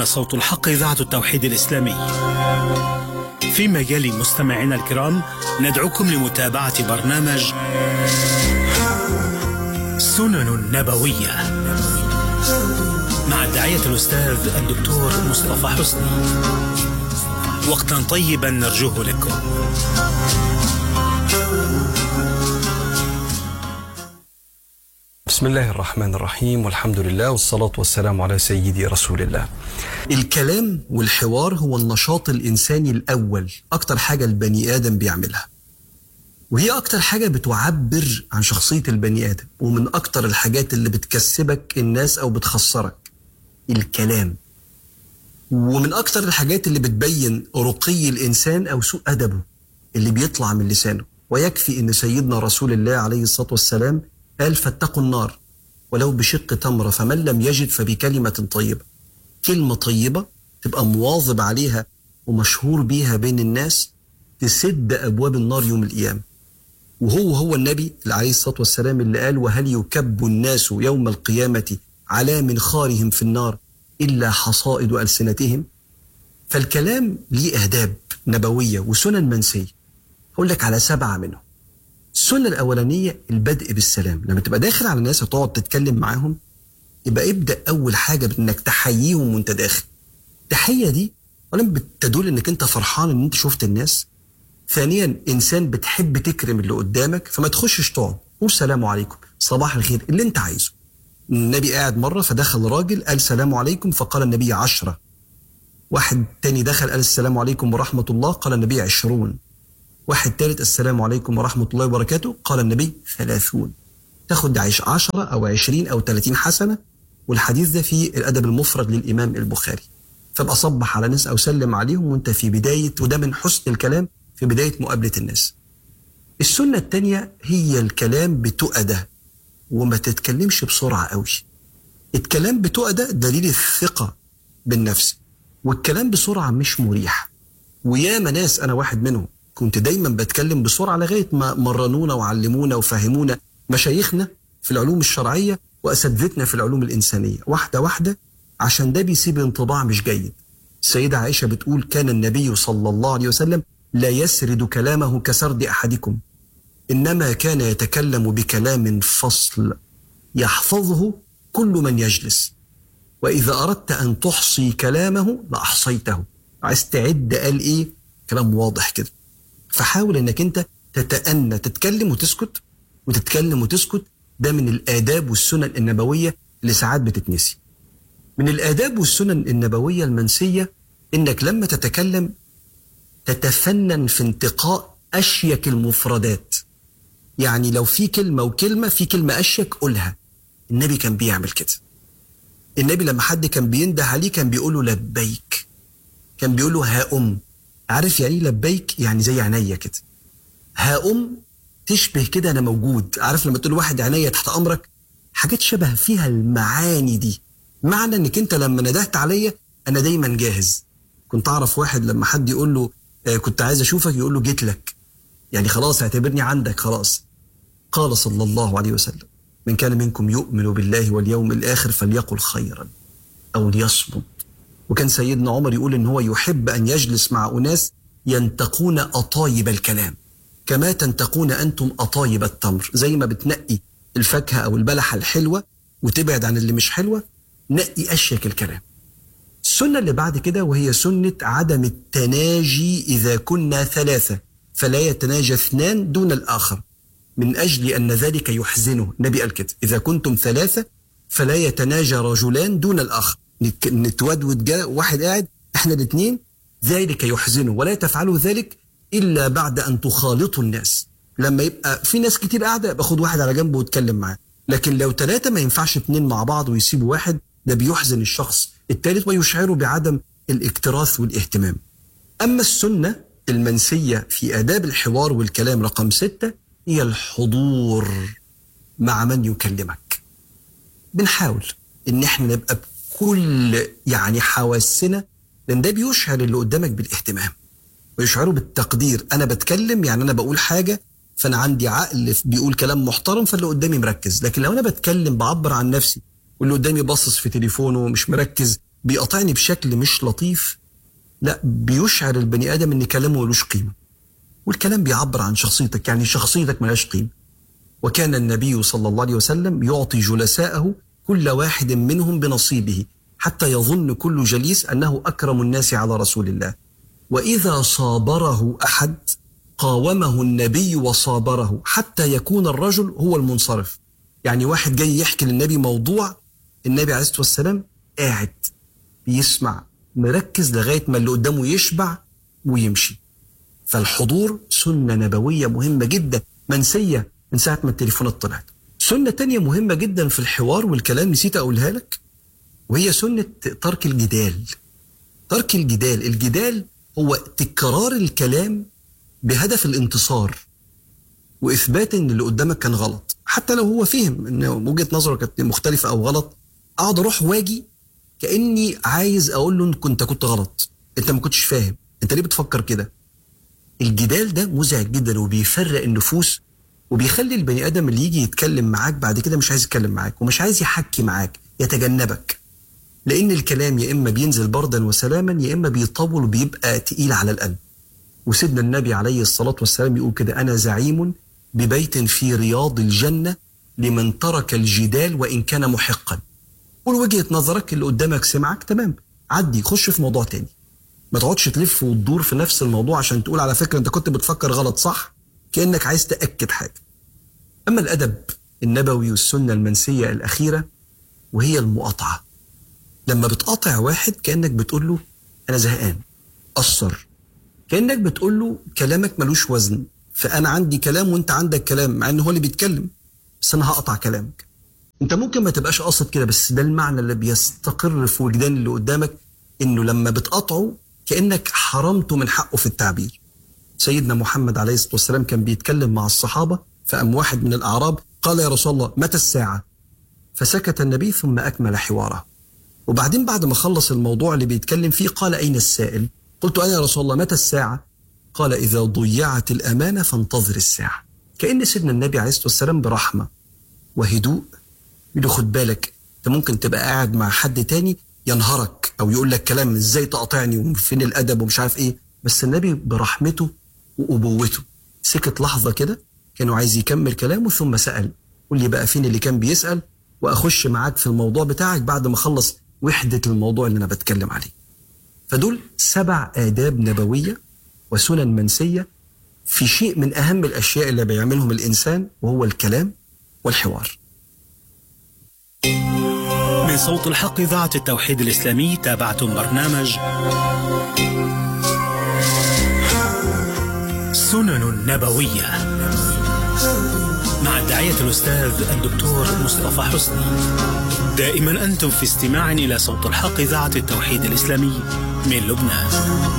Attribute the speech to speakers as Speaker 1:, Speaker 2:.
Speaker 1: هنا صوت الحق إذاعة التوحيد الإسلامي فيما يلي مستمعينا الكرام ندعوكم لمتابعة برنامج سنن نبوية مع الداعية الأستاذ الدكتور مصطفى حسني وقتا طيبا نرجوه لكم
Speaker 2: بسم الله الرحمن الرحيم والحمد لله والصلاة والسلام على سيدي رسول الله الكلام والحوار هو النشاط الإنساني الأول أكتر حاجة البني آدم بيعملها وهي أكتر حاجة بتعبر عن شخصية البني آدم ومن أكتر الحاجات اللي بتكسبك الناس أو بتخسرك الكلام ومن أكتر الحاجات اللي بتبين رقي الإنسان أو سوء أدبه اللي بيطلع من لسانه ويكفي أن سيدنا رسول الله عليه الصلاة والسلام قال فاتقوا النار ولو بشق تمرة فمن لم يجد فبكلمة طيبة كلمة طيبة تبقى مواظب عليها ومشهور بيها بين الناس تسد أبواب النار يوم القيامة وهو هو النبي عليه الصلاة والسلام اللي قال وهل يكب الناس يوم القيامة على منخارهم في النار إلا حصائد ألسنتهم فالكلام ليه آداب نبوية وسنن منسية هقول لك على سبعة منهم السنة الأولانية البدء بالسلام لما تبقى داخل على الناس وتقعد تتكلم معاهم يبقى ابدأ أول حاجة بإنك تحييهم وأنت داخل التحية دي أولا بتدل إنك أنت فرحان إن أنت شفت الناس ثانيا إنسان بتحب تكرم اللي قدامك فما تخشش تقعد قول سلام عليكم صباح الخير اللي أنت عايزه النبي قاعد مرة فدخل راجل قال سلام عليكم فقال النبي عشرة واحد تاني دخل قال السلام عليكم ورحمة الله قال النبي عشرون واحد تالت السلام عليكم ورحمة الله وبركاته قال النبي ثلاثون تاخد عيش عشرة أو عشرين أو ثلاثين حسنة والحديث ده في الأدب المفرد للإمام البخاري فابقى صبح على ناس أو سلم عليهم وانت في بداية وده من حسن الكلام في بداية مقابلة الناس السنة التانية هي الكلام بتؤدة وما تتكلمش بسرعة قوي الكلام بتؤدة دليل الثقة بالنفس والكلام بسرعة مش مريح وياما ناس أنا واحد منهم كنت دايما بتكلم بسرعة لغاية ما مرنونا وعلمونا وفهمونا مشايخنا في العلوم الشرعية وأساتذتنا في العلوم الإنسانية واحدة واحدة عشان ده بيسيب انطباع مش جيد السيدة عائشة بتقول كان النبي صلى الله عليه وسلم لا يسرد كلامه كسرد أحدكم إنما كان يتكلم بكلام فصل يحفظه كل من يجلس وإذا أردت أن تحصي كلامه لأحصيته عايز تعد قال إيه كلام واضح كده فحاول انك انت تتأنى تتكلم وتسكت وتتكلم وتسكت ده من الآداب والسنن النبوية اللي ساعات بتتنسي من الآداب والسنن النبوية المنسية إنك لما تتكلم تتفنن في انتقاء أشيك المفردات يعني لو في كلمة وكلمة في كلمة أشيك قولها النبي كان بيعمل كده النبي لما حد كان بينده عليه كان بيقول له لبيك كان بيقول له ها أم عارف يعني لبيك يعني زي عينيا كده ها أم تشبه كده أنا موجود عارف لما تقول واحد عينيا تحت أمرك حاجات شبه فيها المعاني دي معنى انك انت لما ندهت عليا انا دايما جاهز كنت اعرف واحد لما حد يقول له آه كنت عايز اشوفك يقول له جيت لك يعني خلاص اعتبرني عندك خلاص قال صلى الله عليه وسلم من كان منكم يؤمن بالله واليوم الاخر فليقل خيرا او ليصمت وكان سيدنا عمر يقول ان هو يحب ان يجلس مع اناس ينتقون اطايب الكلام كما تنتقون انتم اطايب التمر زي ما بتنقي الفاكهه او البلحه الحلوه وتبعد عن اللي مش حلوه نقي اشيك الكلام السنه اللي بعد كده وهي سنه عدم التناجي اذا كنا ثلاثه فلا يتناجى اثنان دون الاخر من اجل ان ذلك يحزنه النبي قال كده اذا كنتم ثلاثه فلا يتناجى رجلان دون الاخر نتودود جاء واحد قاعد احنا الاثنين ذلك يحزنه ولا تفعلوا ذلك الا بعد ان تخالطوا الناس لما يبقى في ناس كتير قاعده يبقى خد واحد على جنبه واتكلم معاه لكن لو ثلاثه ما ينفعش اتنين مع بعض ويسيبوا واحد ده بيحزن الشخص الثالث ويشعره بعدم الاكتراث والاهتمام اما السنه المنسيه في اداب الحوار والكلام رقم سته هي الحضور مع من يكلمك بنحاول ان احنا نبقى بكل يعني حواسنا لان ده بيشعر اللي قدامك بالاهتمام ويشعره بالتقدير انا بتكلم يعني انا بقول حاجه فانا عندي عقل بيقول كلام محترم فاللي قدامي مركز لكن لو انا بتكلم بعبر عن نفسي واللي قدامي باصص في تليفونه مش مركز بيقاطعني بشكل مش لطيف لا بيشعر البني ادم ان كلامه ملوش قيمه والكلام بيعبر عن شخصيتك يعني شخصيتك ملهاش قيمه وكان النبي صلى الله عليه وسلم يعطي جلساءه كل واحد منهم بنصيبه حتى يظن كل جليس انه اكرم الناس على رسول الله واذا صابره احد قاومه النبي وصابره حتى يكون الرجل هو المنصرف يعني واحد جاي يحكي للنبي موضوع النبي عليه الصلاه والسلام قاعد بيسمع مركز لغايه ما اللي قدامه يشبع ويمشي فالحضور سنه نبويه مهمه جدا منسيه من ساعه ما التليفونات طلعت سنه تانية مهمه جدا في الحوار والكلام نسيت اقولها لك وهي سنه ترك الجدال ترك الجدال الجدال هو تكرار الكلام بهدف الانتصار واثبات ان اللي قدامك كان غلط حتى لو هو فهم ان وجهه نظره كانت مختلفه او غلط اقعد اروح واجي كاني عايز اقول له انت كنت غلط انت ما كنتش فاهم انت ليه بتفكر كده الجدال ده مزعج جدا وبيفرق النفوس وبيخلي البني ادم اللي يجي يتكلم معاك بعد كده مش عايز يتكلم معاك ومش عايز يحكي معاك يتجنبك لان الكلام يا اما بينزل بردا وسلاما يا اما بيطول وبيبقى تقيل على القلب وسيدنا النبي عليه الصلاه والسلام يقول كده انا زعيم ببيت في رياض الجنه لمن ترك الجدال وان كان محقا قول وجهه نظرك اللي قدامك سمعك تمام عدي خش في موضوع تاني ما تقعدش تلف وتدور في نفس الموضوع عشان تقول على فكره انت كنت بتفكر غلط صح كانك عايز تاكد حاجه اما الادب النبوي والسنه المنسيه الاخيره وهي المقاطعه لما بتقاطع واحد كانك بتقول له انا زهقان قصر كانك بتقول له كلامك ملوش وزن فانا عندي كلام وانت عندك كلام مع ان هو اللي بيتكلم بس انا هقطع كلامك انت ممكن ما تبقاش قاصد كده بس ده المعنى اللي بيستقر في وجدان اللي قدامك انه لما بتقاطعه كانك حرمته من حقه في التعبير سيدنا محمد عليه الصلاه والسلام كان بيتكلم مع الصحابه فقام واحد من الاعراب قال يا رسول الله متى الساعه فسكت النبي ثم اكمل حواره وبعدين بعد ما خلص الموضوع اللي بيتكلم فيه قال اين السائل قلت انا يا رسول الله متى الساعه قال اذا ضيعت الامانه فانتظر الساعه كان سيدنا النبي عليه الصلاه والسلام برحمه وهدوء يقول خد بالك انت ممكن تبقى قاعد مع حد تاني ينهرك او يقول لك كلام ازاي تقاطعني وفين الادب ومش عارف ايه بس النبي برحمته وابوته سكت لحظه كده كانوا عايز يكمل كلامه ثم سال قول لي بقى فين اللي كان بيسال واخش معاك في الموضوع بتاعك بعد ما اخلص وحده الموضوع اللي انا بتكلم عليه فدول سبع آداب نبوية وسنن منسية في شيء من أهم الأشياء اللي بيعملهم الإنسان وهو الكلام والحوار
Speaker 1: من صوت الحق إذاعة التوحيد الإسلامي تابعتم برنامج سنن نبوية مع الداعية الأستاذ الدكتور مصطفى حسني دائما أنتم في استماع إلى صوت الحق إذاعة التوحيد الإسلامي من لبنان